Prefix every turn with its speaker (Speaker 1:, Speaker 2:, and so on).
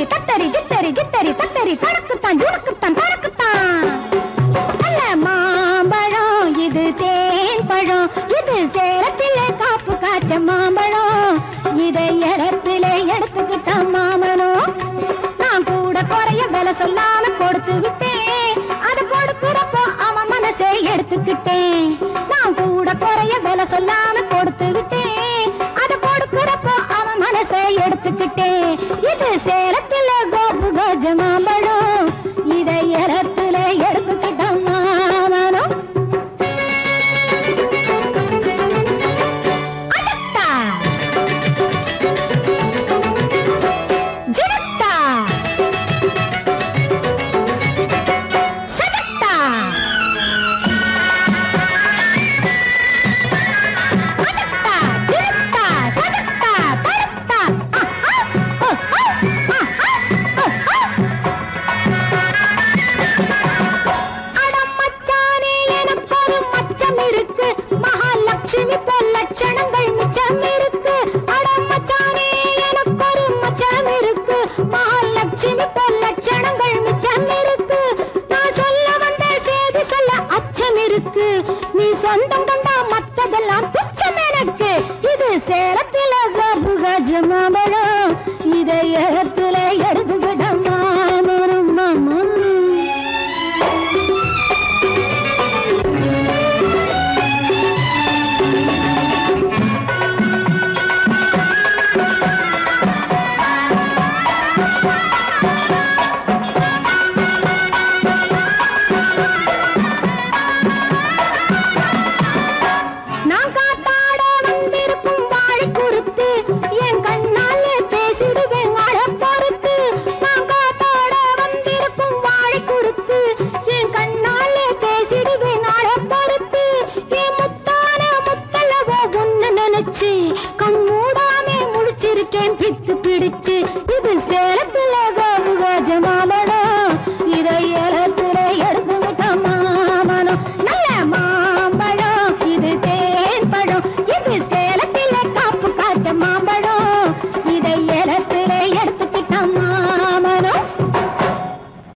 Speaker 1: தத்தரி ஜித்தரி ஜித்தரி தத்தரி தனக்குத்தான் ஜுணுக்குத்தான் தனக்குத்தான் நல்ல மாம்பழம் இது தேன் பழம் இது சேலத்திலே காப்பு காய்ச்ச மாம்பழம் இதை இடத்திலே எடுத்துக்கிட்டான் மாமனும் நான் கூட குறைய விலை சொல்லாம கொடுத்து விட்டேன் அது கொடுக்கிறப்போ அவன் மனசை எடுத்துக்கிட்டேன் நான் கூட குறைய விலை சொல்லாம கொடுத்து விட்டேன் அது கொடுக்கிறப்போ அவன் மனசை எடுத்துக்கிட்டேன் இது சேலத்துல கோபு கஜ மாம்பழம் இதை இடத்துல எடுத்துக்கிட்டான் மாமனும் அஜத்தா ஜினத்தா சஜத்தா அஜத்தா ஜினத்தா சஜத்தா தரத்தா ஆஹா ஓஹோ ஆஹா ஓஹோ அட மச்சானே எனக்கு ஒரு மச்சம் இருக்கு மகாலட்சுமி போல் லட்சணங்கள் மிச்சம் இருக்கு அட மச்சானே எனக்கு ஒரு மச்சம் இருக்கு மகாலட்சுமி போல் லட்சணங்கள் மிச்சம் இருக்கு நான் சொல்ல வந்த செய்தி சொல்ல அச்சம் இருக்கு நீ சொந்தம் கொண்ட